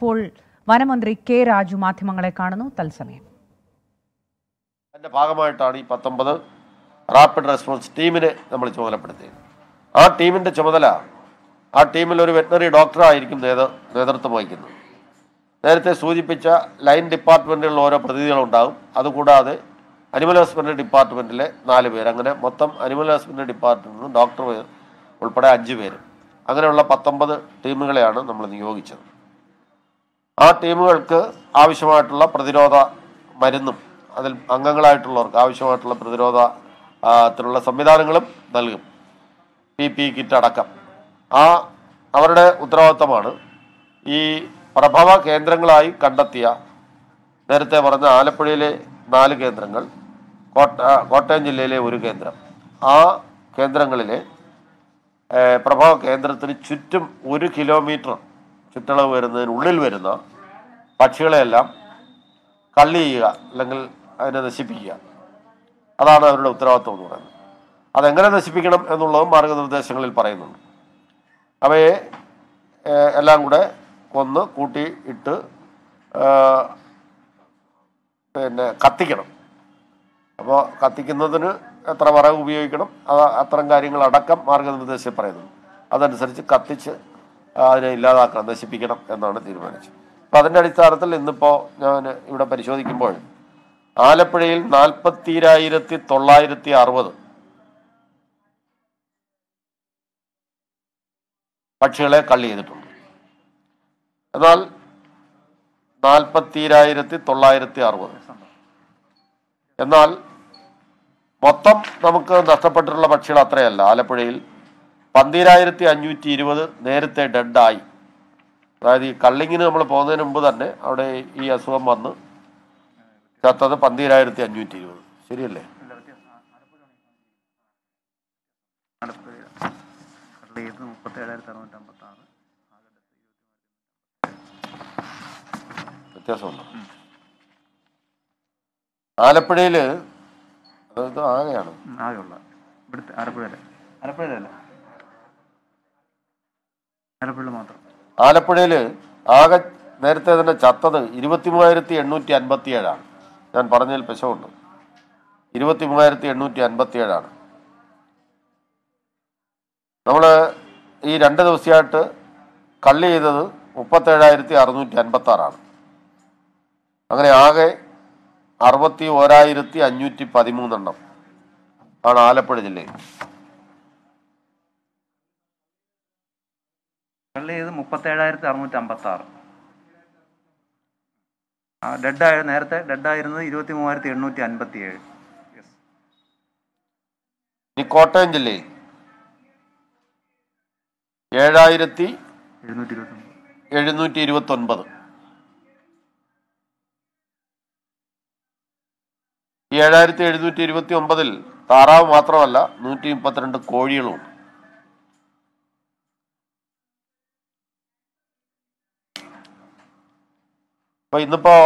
ഇപ്പോൾ വനമന്ത്രി കെ രാജു മാധ്യമങ്ങളെ കാണുന്നു തത്സമയം അതിൻ്റെ ഭാഗമായിട്ടാണ് ഈ പത്തൊമ്പത് റാപ്പിഡ് റെസ്പോൺസ് ടീമിനെ നമ്മൾ ചുമതലപ്പെടുത്തിയത് ആ ടീമിൻ്റെ ചുമതല ആ ടീമിൽ ഒരു വെറ്റിനറി ഡോക്ടറായിരിക്കും നേതൃ നേതൃത്വം വഹിക്കുന്നത് നേരത്തെ സൂചിപ്പിച്ച ലൈൻ ഡിപ്പാർട്ട്മെൻറ്റുകളിൽ ഓരോ പ്രതിനിധികളുണ്ടാകും അതുകൂടാതെ അനിമൽ ഹസ്ബൻഡറി ഡിപ്പാർട്ട്മെൻറ്റിലെ നാല് പേര് അങ്ങനെ മൊത്തം അനിമൽ ഹസ്ബൻഡറി ഡിപ്പാർട്ട്മെൻറ്റിൽ ഡോക്ടർ ഉൾപ്പെടെ അഞ്ച് പേര് അങ്ങനെയുള്ള പത്തൊമ്പത് ടീമുകളെയാണ് നമ്മൾ നിയോഗിച്ചത് ആ ടീമുകൾക്ക് ആവശ്യമായിട്ടുള്ള പ്രതിരോധ മരുന്നും അതിൽ അംഗങ്ങളായിട്ടുള്ളവർക്ക് ആവശ്യമായിട്ടുള്ള പ്രതിരോധ ആ, ത്തിലുള്ള സംവിധാനങ്ങളും നൽകും പി പി കിറ്റ് അടക്കം ആ അവരുടെ ഉത്തരവാദിത്തമാണ് ഈ പ്രഭവ കേന്ദ്രങ്ങളായി കണ്ടെത്തിയ നേരത്തെ പറഞ്ഞ ആലപ്പുഴയിലെ നാല് കേന്ദ്രങ്ങൾ കോട്ട കോട്ടയം ജില്ലയിലെ ഒരു കേന്ദ്രം ആ കേന്ദ്രങ്ങളിലെ ഏഹ്, പ്രഭവ കേന്ദ്രത്തിന് ചുറ്റും ഒരു കിലോമീറ്റർ ചുറ്റളവ് വരുന്നതിനുള്ളിൽ വരുന്ന പക്ഷികളെയെല്ലാം കള്ളി ചെയ്യുക അല്ലെങ്കിൽ അതിനെ നശിപ്പിക്കുക അതാണ് അവരുടെ ഉത്തരവാദിത്വം എന്ന് പറയുന്നത് അതെങ്ങനെ നശിപ്പിക്കണം എന്നുള്ളതും മാർഗനിർദ്ദേശങ്ങളിൽ പറയുന്നുണ്ട് അവയെ ഏഹ്, എല്ലാം കൂടെ കൊന്ന് കൂട്ടി ഇട്ട് ഏഹ്, പിന്നെ കത്തിക്കണം അപ്പോൾ കത്തിക്കുന്നതിന് എത്ര വിറക് ഉപയോഗിക്കണം അത് അത്തരം കാര്യങ്ങൾ അടക്കം മാർഗനിർദ്ദേശം പറയുന്നു അതനുസരിച്ച് കത്തിച്ച് അതിനെ ഇല്ലാതാക്കണം നശിപ്പിക്കണം എന്നാണ് തീരുമാനിച്ചത് അപ്പോൾ അതിൻ്റെ അടിസ്ഥാനത്തിൽ ഇന്നിപ്പോൾ ഞാൻ ഇവിടെ പരിശോധിക്കുമ്പോൾ ആലപ്പുഴയിൽ നാൽപ്പത്തിരായിരത്തി തൊള്ളായിരത്തി അറുപത് പക്ഷികളെ കള്ളി ചെയ്തിട്ടുണ്ട് എന്നാൽ നാൽപ്പത്തിരായിരത്തി തൊള്ളായിരത്തി അറുപത് എന്നാൽ മൊത്തം നമുക്ക് നഷ്ടപ്പെട്ടിട്ടുള്ള പക്ഷികൾ അത്രയല്ല ആലപ്പുഴയിൽ പന്തിരായിരത്തി അഞ്ഞൂറ്റി ഇരുപത് നേരത്തെ ഡെഡായി അതായത് ഈ കള്ളിങ്ങിന് നമ്മൾ പോകുന്നതിന് മുമ്പ് തന്നെ അവിടെ ഈ അസുഖം വന്ന് ചത്തത് പന്തിരായിരത്തി അഞ്ഞൂറ്റി ഇരുപത് ശരിയല്ലേ കടലിയത് മുപ്പത്തി ഏഴായിരത്തി അറുന്നൂറ്റി അമ്പത്തി ആറ് വ്യത്യാസമുണ്ട് ആലപ്പുഴയിൽ അതായത് ആകെയാണ് ആകെയുള്ള ഇവിടുത്തെ ആലപ്പുഴയിലെ ആലപ്പുഴയിലല്ല ആലപ്പുഴയിൽ മാത്രം ആലപ്പുഴയിൽ ആകെ നേരത്തെ തന്നെ ചത്തത് ഇരുപത്തി മൂവായിരത്തി എണ്ണൂറ്റി അൻപത്തി ഏഴാണ് ഞാൻ പറഞ്ഞതിൽ പെശമുണ്ട് ഇരുപത്തി മൂവായിരത്തി എണ്ണൂറ്റി അൻപത്തി ഏഴാണ് നമ്മൾ ഈ രണ്ട് ദിവസമായിട്ട് കള്ളി ചെയ്തത് മുപ്പത്തേഴായിരത്തി അറുന്നൂറ്റി അൻപത്തി ആറാണ് അങ്ങനെ ആകെ അറുപത്തി ഓരായിരത്തി അഞ്ഞൂറ്റി പതിമൂന്നെണ്ണം ആണ് ആലപ്പുഴ ജില്ലയിൽ കള്ളി ചെയ്ത് മുപ്പത്തി ഏഴായിരത്തി അറുന്നൂറ്റി അമ്പത്തി ആറ് ആ ഡെഡായ നേരത്തെ ഡെഡായിരുന്നത് ഇരുപത്തി മൂവായിരത്തി എണ്ണൂറ്റി അൻപത്തി ഏഴ് ഇനി കോട്ടയം ജില്ലയിൽ ഏഴായിരത്തി എഴുന്നൂറ്റി ഇരുപത്തി ഒമ്പത് എഴുന്നൂറ്റി ഇരുപത്തി ഒൻപത് ഈ ഏഴായിരത്തി എഴുന്നൂറ്റി ഇരുപത്തി ഒമ്പതിൽ താറാവ് മാത്രമല്ല നൂറ്റി മുപ്പത്തിരണ്ട് കോഴികളുമുണ്ട് അപ്പൊ ഇന്നിപ്പോ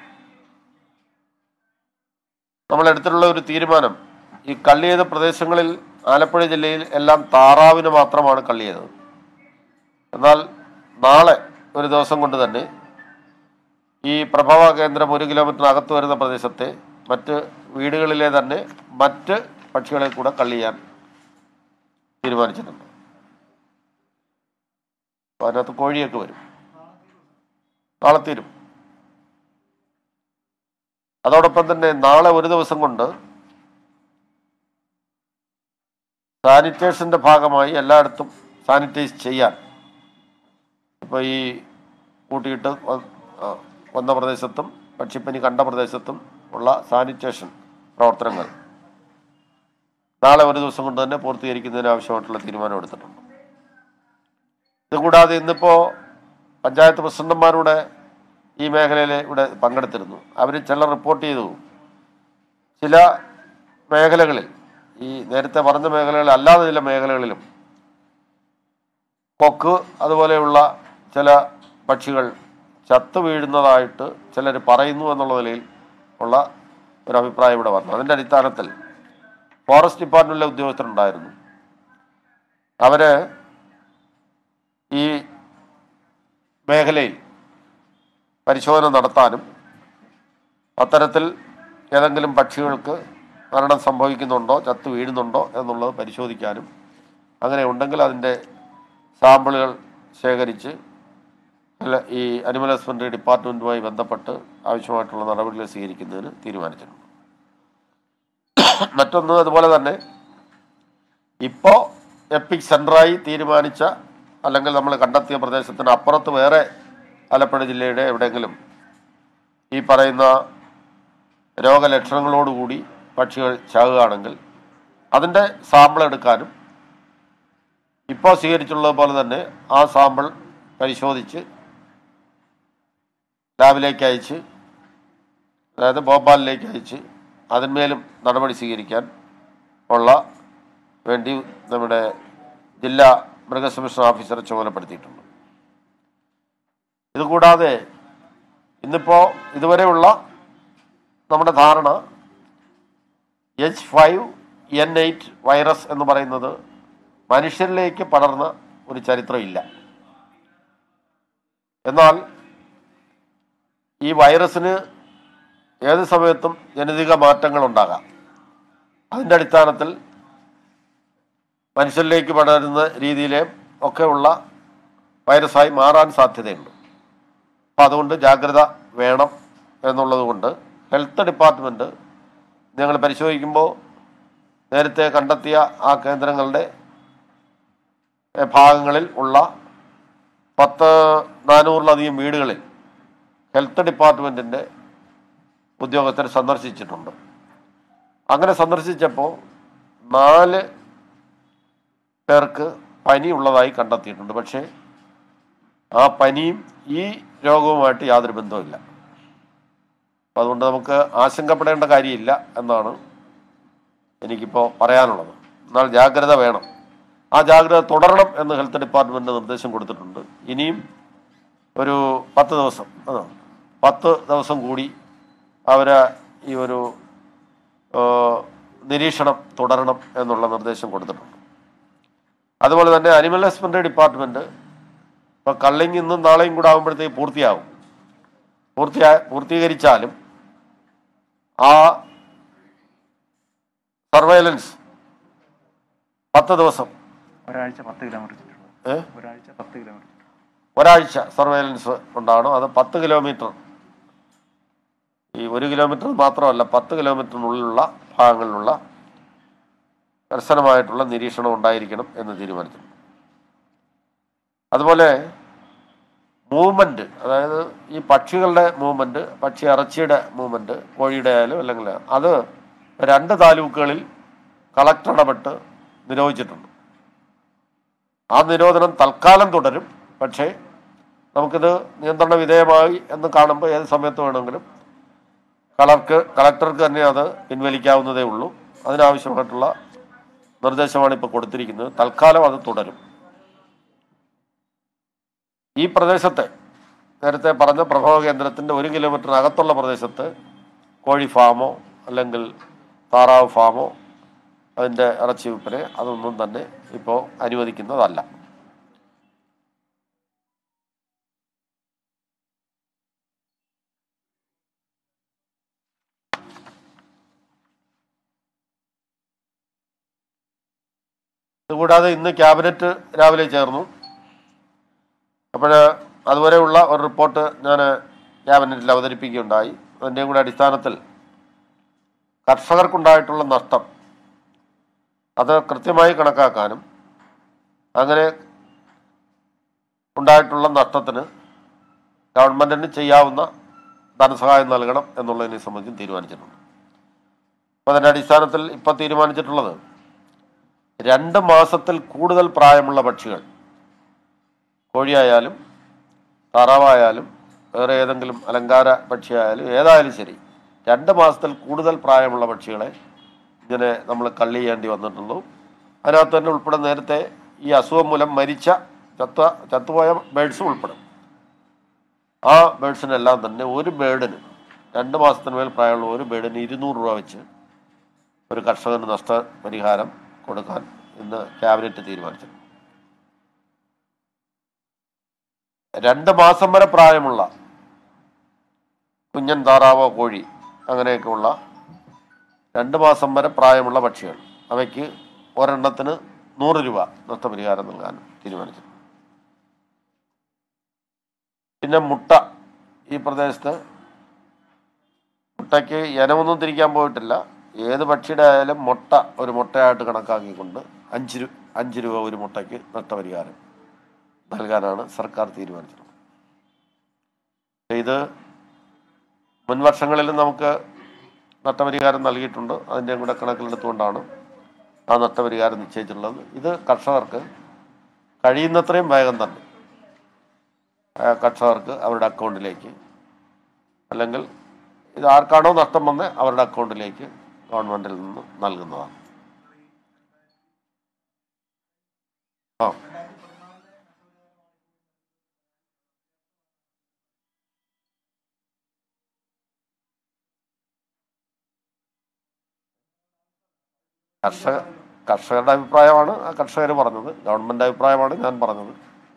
നമ്മൾ എടുത്തിട്ടുള്ള ഒരു തീരുമാനം ഈ കള്ളി ചെയ്ത പ്രദേശങ്ങളിൽ ആലപ്പുഴ ജില്ലയിൽ എല്ലാം താറാവിന് മാത്രമാണ് കള്ളി ചെയ്തത് എന്നാൽ നാളെ ഒരു ദിവസം കൊണ്ട് തന്നെ ഈ പ്രഭവ കേന്ദ്രം ഒരു കിലോമീറ്ററിനകത്ത് വരുന്ന പ്രദേശത്തെ മറ്റ് വീടുകളിലെ തന്നെ മറ്റ് പക്ഷികളെ കൂടെ കള്ളി ചെയ്യാൻ തീരുമാനിച്ചിട്ടുണ്ട് അപ്പോൾ അതിനകത്ത് കോഴിയൊക്കെ വരും നാളെ തീരും അതോടൊപ്പം തന്നെ നാളെ ഒരു ദിവസം കൊണ്ട് സാനിറ്റേഷന്റെ ഭാഗമായി എല്ലായിടത്തും സാനിറ്റൈസ് ചെയ്യാൻ ഇപ്പോൾ ഈ കൂട്ടിയിട്ട് വ- ആ, വന്ന പ്രദേശത്തും പക്ഷിപ്പനി കണ്ട പ്രദേശത്തും ഉള്ള സാനിറ്റേഷൻ പ്രവർത്തനങ്ങൾ നാളെ ഒരു ദിവസം കൊണ്ട് തന്നെ പൂർത്തീകരിക്കുന്നതിന് ആവശ്യമായിട്ടുള്ള തീരുമാനം എടുത്തിട്ടുണ്ട് ഇതുകൂടാതെ ഇന്നിപ്പോൾ പഞ്ചായത്ത് പ്രസിഡന്റുമാരുടെ ഈ മേഖലയിൽ ഇവിടെ പങ്കെടുത്തിരുന്നു അവർ ചില റിപ്പോർട്ട് ചെയ്തു ചില മേഖലകളിൽ ഈ നേരത്തെ പറഞ്ഞ മേഖലകളിൽ അല്ലാതെ ചില മേഖലകളിലും കൊക്ക് അതുപോലെയുള്ള ചില പക്ഷികൾ ചത്തു വീഴുന്നതായിട്ട് ചിലർ പറയുന്നു എന്നുള്ള നിലയിൽ ഉള്ള ഒരു അഭിപ്രായം ഇവിടെ വന്നു അതിൻ്റെ അടിസ്ഥാനത്തിൽ ഫോറസ്റ്റ് ഡിപ്പാർട്ട്മെൻറ്റിലെ ഉദ്യോഗസ്ഥരുണ്ടായിരുന്നു അവര് ഈ മേഖലയിൽ പരിശോധന നടത്താനും അത്തരത്തിൽ ഏതെങ്കിലും പക്ഷികൾക്ക് മരണം സംഭവിക്കുന്നുണ്ടോ ചത്തു വീഴുന്നുണ്ടോ എന്നുള്ളത് പരിശോധിക്കാനും അങ്ങനെ ഉണ്ടെങ്കിൽ അതിൻ്റെ സാമ്പിളുകൾ ശേഖരിച്ച് അല്ല ഈ അനിമൽ ഹസ്ബൻഡറി ഡിപ്പാർട്ട്മെൻറ്റുമായി ബന്ധപ്പെട്ട് ആവശ്യമായിട്ടുള്ള നടപടികൾ സ്വീകരിക്കുന്നതിന് തീരുമാനിച്ചിട്ടുണ്ട് മറ്റൊന്ന് അതുപോലെ തന്നെ ഇപ്പോൾ എപ്പിക് സെൻ്ററായി തീരുമാനിച്ച അല്ലെങ്കിൽ നമ്മൾ കണ്ടെത്തിയ പ്രദേശത്തിന് അപ്പുറത്ത് വേറെ ആലപ്പുഴ ജില്ലയുടെ എവിടെയെങ്കിലും ഈ പറയുന്ന രോഗലക്ഷണങ്ങളോടുകൂടി പക്ഷികൾ ചാകുകയാണെങ്കിൽ അതിൻ്റെ സാമ്പിൾ എടുക്കാനും ഇപ്പോൾ സ്വീകരിച്ചുള്ളത് പോലെ തന്നെ ആ സാമ്പിൾ പരിശോധിച്ച് ലാബിലേക്ക് അയച്ച് അതായത് ഭോപ്പാലിലേക്ക് അയച്ച് അതിന്മേലും നടപടി സ്വീകരിക്കാൻ ഉള്ള വേണ്ടി നമ്മുടെ ജില്ലാ മൃഗസംരക്ഷണ ഓഫീസറെ ചുമതലപ്പെടുത്തിയിട്ടുണ്ട് ഇതുകൂടാതെ ഇന്നിപ്പോൾ ഇതുവരെയുള്ള നമ്മുടെ ധാരണ H five N eight virus എന്ന് പറയുന്നത് മനുഷ്യരിലേക്ക് പടർന്ന ഒരു ചരിത്രമില്ല എന്നാൽ ഈ വൈറസിന് ഏത് സമയത്തും ജനിതക മാറ്റങ്ങൾ ഉണ്ടാകാം അതിൻ്റെ അടിസ്ഥാനത്തിൽ മനുഷ്യരിലേക്ക് പടരുന്ന രീതിയിലെ ഒക്കെയുള്ള വൈറസായി മാറാൻ സാധ്യതയുണ്ട് അപ്പം അതുകൊണ്ട് ജാഗ്രത വേണം എന്നുള്ളത് കൊണ്ട് ഹെൽത്ത് ഡിപ്പാർട്ട്മെൻറ്റ് ഞങ്ങൾ പരിശോധിക്കുമ്പോൾ നേരത്തെ കണ്ടെത്തിയ ആ കേന്ദ്രങ്ങളുടെ എ, ഭാഗങ്ങളിൽ ഉള്ള പത്ത് നാനൂറിലധികം വീടുകളിൽ ഹെൽത്ത് ഡിപ്പാർട്ട്മെൻറ്റിൻ്റെ ഉദ്യോഗസ്ഥർ സന്ദർശിച്ചിട്ടുണ്ട് അങ്ങനെ സന്ദർശിച്ചപ്പോൾ നാല് പേർക്ക് പനി ഉള്ളതായി കണ്ടെത്തിയിട്ടുണ്ട് പക്ഷേ ആ പനിയും ഈ രോഗവുമായിട്ട് യാതൊരു ബന്ധവുമില്ല അപ്പം അതുകൊണ്ട് നമുക്ക് ആശങ്കപ്പെടേണ്ട കാര്യമില്ല എന്നാണ് എനിക്കിപ്പോൾ പറയാനുള്ളത് എന്നാൽ ജാഗ്രത വേണം ആ ജാഗ്രത തുടരണം എന്ന് ഹെൽത്ത് ഡിപ്പാർട്ട്മെൻറ്റ് നിർദ്ദേശം കൊടുത്തിട്ടുണ്ട് ഇനിയും ഒരു പത്ത് ദിവസം ആ, പത്ത് ദിവസം കൂടി അവർ ഈ ഒരു ആ, നിരീക്ഷണം തുടരണം എന്നുള്ള നിർദ്ദേശം കൊടുത്തിട്ടുണ്ട് അതുപോലെ തന്നെ അനിമൽ ഹസ്ബൻഡറി ഡിപ്പാർട്ട്മെൻറ്റ് ഇപ്പോൾ കള്ളിങ് ഇന്നും നാളെയും കൂടെ ആകുമ്പോഴത്തേക്ക് പൂർത്തിയാവും പൂർത്തിയാ പൂർത്തീകരിച്ചാലും ആ സർവൈലൻസ് പത്ത് ദിവസം ഒരാഴ്ച പത്ത് കിലോമീറ്റർ ചുറ്റളവ് ഏ? ഒരാഴ്ച പത്ത് കിലോമീറ്റർ ചുറ്റളവ് ഒരാഴ്ച സർവൈലൻസ് ഉണ്ടാകണം അത് പത്ത് കിലോമീറ്റർ ഈ ഒരു കിലോമീറ്റർ മാത്രമല്ല പത്ത് കിലോമീറ്ററിനുള്ളിലുള്ള ഭാഗങ്ങളിലുള്ള കർശനമായിട്ടുള്ള നിരീക്ഷണം ഉണ്ടായിരിക്കണം എന്ന് തീരുമാനിച്ചിട്ടുണ്ട് അതുപോലെ മൂവ്മെൻറ്റ് അതായത് ഈ പക്ഷികളുടെ മൂവ്മെൻറ്റ് പക്ഷി ഇറച്ചിയുടെ മൂവ്മെൻറ്റ് കോഴിയുടെ ആയാലും അല്ലെങ്കിൽ അത് രണ്ട് താലൂക്കുകളിൽ കളക്ടർ ഇടപെട്ട് നിരോധിച്ചിട്ടുണ്ട് ആ നിരോധനം തൽക്കാലം തുടരും പക്ഷേ നമുക്കിത് നിയന്ത്രണ വിധേയമായി എന്ന് കാണുമ്പോൾ ഏത് സമയത്ത് വേണമെങ്കിലും കളർക്ക് കളക്ടർക്ക് തന്നെ അത് പിൻവലിക്കാവുന്നതേ ഉള്ളൂ അതിനാവശ്യമായിട്ടുള്ള നിർദ്ദേശമാണ് ഇപ്പോൾ കൊടുത്തിരിക്കുന്നത് തൽക്കാലം അത് തുടരും ഈ പ്രദേശത്തെ നേരത്തെ പറഞ്ഞ പ്രഭവ കേന്ദ്രത്തിൻ്റെ ഒരു കിലോമീറ്ററിനകത്തുള്ള പ്രദേശത്ത് കോഴി ഫാമോ അല്ലെങ്കിൽ താറാവ് ഫാമോ അതിൻ്റെ ഇറച്ചി വിൽപ്പന അതൊന്നും തന്നെ ഇപ്പോൾ അനുവദിക്കുന്നതല്ല ഇതുകൂടാതെ ഇന്ന് ക്യാബിനറ്റ് രാവിലെ ചേർന്നു അപ്പോൾ അതുവരെയുള്ള ഒരു റിപ്പോർട്ട് ഞാൻ ക്യാബിനറ്റിൽ അവതരിപ്പിക്കുകയുണ്ടായി അതിൻ്റെയും കൂടെ അടിസ്ഥാനത്തിൽ കർഷകർക്കുണ്ടായിട്ടുള്ള നഷ്ടം അത് കൃത്യമായി കണക്കാക്കാനും അങ്ങനെ ഉണ്ടായിട്ടുള്ള നഷ്ടത്തിന് ഗവൺമെൻറ്റിന് ചെയ്യാവുന്ന ധനസഹായം നൽകണം എന്നുള്ളതിനെ സംബന്ധിച്ചും തീരുമാനിച്ചിട്ടുണ്ട് അപ്പോൾ അതിൻ്റെ അടിസ്ഥാനത്തിൽ ഇപ്പോൾ തീരുമാനിച്ചിട്ടുള്ളത് രണ്ട് മാസത്തിൽ കൂടുതൽ പ്രായമുള്ള പക്ഷികൾ കോഴിയായാലും താറാവായാലും വേറെ ഏതെങ്കിലും അലങ്കാര പക്ഷിയായാലും ഏതായാലും ശരി രണ്ട് മാസത്തിൽ കൂടുതൽ പ്രായമുള്ള പക്ഷികളെ ഇങ്ങനെ നമ്മൾ കള്ളി ചെയ്യേണ്ടി വന്നിട്ടുള്ളൂ അതിനകത്ത് തന്നെ ഉൾപ്പെടെ നേരത്തെ ഈ അസുഖം മൂലം മരിച്ച ചത്ത ചത്തുപോയ ബേഡ്സും ഉൾപ്പെടും ആ ബേഡ്സിനെല്ലാം തന്നെ ഒരു ബേഡിന് രണ്ട് മാസത്തിന് മേൽ പ്രായമുള്ള ഒരു ബേഡിന് ഇരുന്നൂറ് രൂപ വെച്ച് ഒരു കർഷകന് നഷ്ടപരിഹാരം കൊടുക്കാൻ ഇന്ന് ക്യാബിനറ്റ് തീരുമാനിച്ചു രണ്ട് മാസം വരെ പ്രായമുള്ള കുഞ്ഞൻ താറാവോ കോഴി അങ്ങനെയൊക്കെയുള്ള രണ്ട് മാസം വരെ പ്രായമുള്ള പക്ഷികൾ അവയ്ക്ക് ഒരെണ്ണത്തിന് നൂറ് രൂപ നഷ്ടപരിഹാരം നൽകാൻ തീരുമാനിച്ചു പിന്നെ മുട്ട ഈ പ്രദേശത്ത് മുട്ടയ്ക്ക് ഇനമൊന്നും തിരിക്കാൻ പോയിട്ടില്ല ഏത് പക്ഷിയുടെ ആയാലും മുട്ട ഒരു മുട്ടയായിട്ട് കണക്കാക്കിക്കൊണ്ട് അഞ്ച് രൂ അഞ്ച് രൂപ ഒരു മുട്ടയ്ക്ക് നഷ്ടപരിഹാരം നൽകാനാണ് സർക്കാർ തീരുമാനിച്ചത് ഇത് മുൻ വർഷങ്ങളിലും നമുക്ക് നഷ്ടപരിഹാരം നൽകിയിട്ടുണ്ട് അതിൻ്റെയും കൂടെ കണക്കിലെടുത്തുകൊണ്ടാണ് ആ നഷ്ടപരിഹാരം നിശ്ചയിച്ചിട്ടുള്ളത് ഇത് കർഷകർക്ക് കഴിയുന്നത്രയും വേഗം തന്നെ ആ കർഷകർക്ക് അവരുടെ അക്കൗണ്ടിലേക്ക് അല്ലെങ്കിൽ ഇത് ആർക്കാണോ നഷ്ടം വന്ന് അവരുടെ അക്കൗണ്ടിലേക്ക് ഗവൺമെൻറ്റിൽ നിന്ന് നൽകുന്നതാണ് ആ കർഷക കർഷകരുടെ അഭിപ്രായമാണ് ആ കർഷകർ പറഞ്ഞത് ഗവൺമെൻറ് അഭിപ്രായമാണ് ഞാൻ പറഞ്ഞത്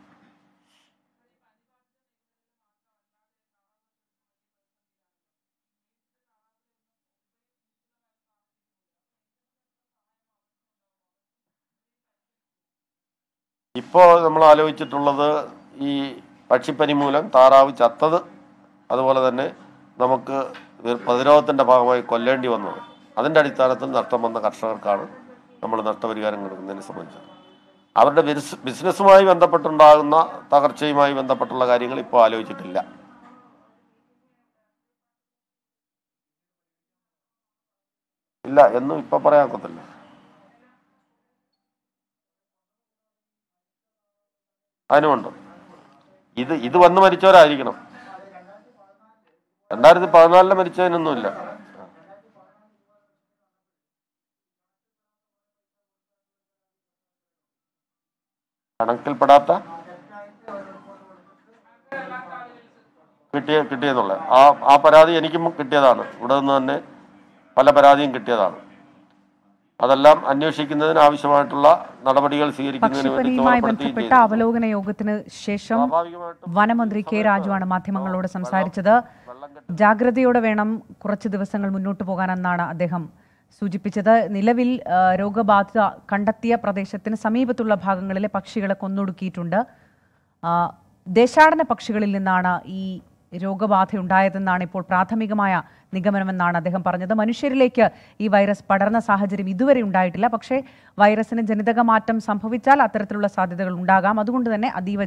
ഇപ്പോൾ നമ്മൾ ആലോചിച്ചിട്ടുള്ളത് ഈ പക്ഷിപ്പനി മൂലം താറാവ് ചത്തത് അതുപോലെ തന്നെ നമുക്ക് പ്രതിരോധത്തിൻ്റെ ഭാഗമായി കൊല്ലേണ്ടി വന്നത് അതിൻ്റെ അടിസ്ഥാനത്തിൽ നഷ്ടം വന്ന കർഷകർക്കാണ് നമ്മൾ നഷ്ടപരിഹാരം കൊടുക്കുന്നതിനെ സംബന്ധിച്ചത് അവരുടെ ബിസ് ബിസിനസ്സുമായി ബന്ധപ്പെട്ടുണ്ടാകുന്ന തകർച്ചയുമായി ബന്ധപ്പെട്ടുള്ള കാര്യങ്ങൾ ഇപ്പോൾ ആലോചിച്ചിട്ടില്ല ഇല്ല എന്നും ഇപ്പം പറയാക്കത്തില്ല അതിനുമുണ്ട് ഇത് ഇത് വന്ന് മരിച്ചവരായിരിക്കണം രണ്ടായിരത്തി പതിനാലില് മരിച്ചതിനൊന്നുമില്ല കണക്കിൽപ്പെടാത്ത കിട്ടിയ കിട്ടിയെന്നുള്ള ആ ആ പരാതി എനിക്കും കിട്ടിയതാണ് ഇവിടെ നിന്ന് തന്നെ പല പരാതിയും കിട്ടിയതാണ് അതെല്ലാം അന്വേഷിക്കുന്നതിന് ആവശ്യമായിട്ടുള്ള നടപടികൾ സ്വീകരിക്കുന്നതിന് വേണ്ടി പക്ഷിപ്പനിയുമായി ചുമതലപ്പെടുത്തുകയും ബന്ധപ്പെട്ട ചെയ്തു. അവലോകന യോഗത്തിന് ശേഷം സ്വാഭാവികമായിട്ടും വനമന്ത്രി കെ രാജുവാണ് മാധ്യമങ്ങളോട് സംസാരിച്ചത് ജാഗ്രതയോടെ വേണം കുറച്ച് ദിവസങ്ങൾ മുന്നോട്ട് പോകാനെന്നാണ് അദ്ദേഹം സൂചിപ്പിച്ചത് നിലവിൽ ആ, രോഗബാധിത കണ്ടെത്തിയ പ്രദേശത്തിന് സമീപത്തുള്ള ഭാഗങ്ങളിലെ പക്ഷികളെ കൊന്നൊടുക്കിയിട്ടുണ്ട് ആ, ദേശാടന പക്ഷികളിൽ നിന്നാണ് ഈ രോഗബാധ ഉണ്ടായതെന്നാണ് ഇപ്പോൾ പ്രാഥമികമായ നിഗമനമെന്നാണ് അദ്ദേഹം പറഞ്ഞത് മനുഷ്യരിലേക്ക് ഈ വൈറസ് പടർന്ന സാഹചര്യം ഇതുവരെ ഉണ്ടായിട്ടില്ല പക്ഷേ വൈറസിന് ജനിതക മാറ്റം സംഭവിച്ചാൽ അത്തരത്തിലുള്ള സാധ്യതകൾ ഉണ്ടാകാം അതുകൊണ്ട് തന്നെ അതീവ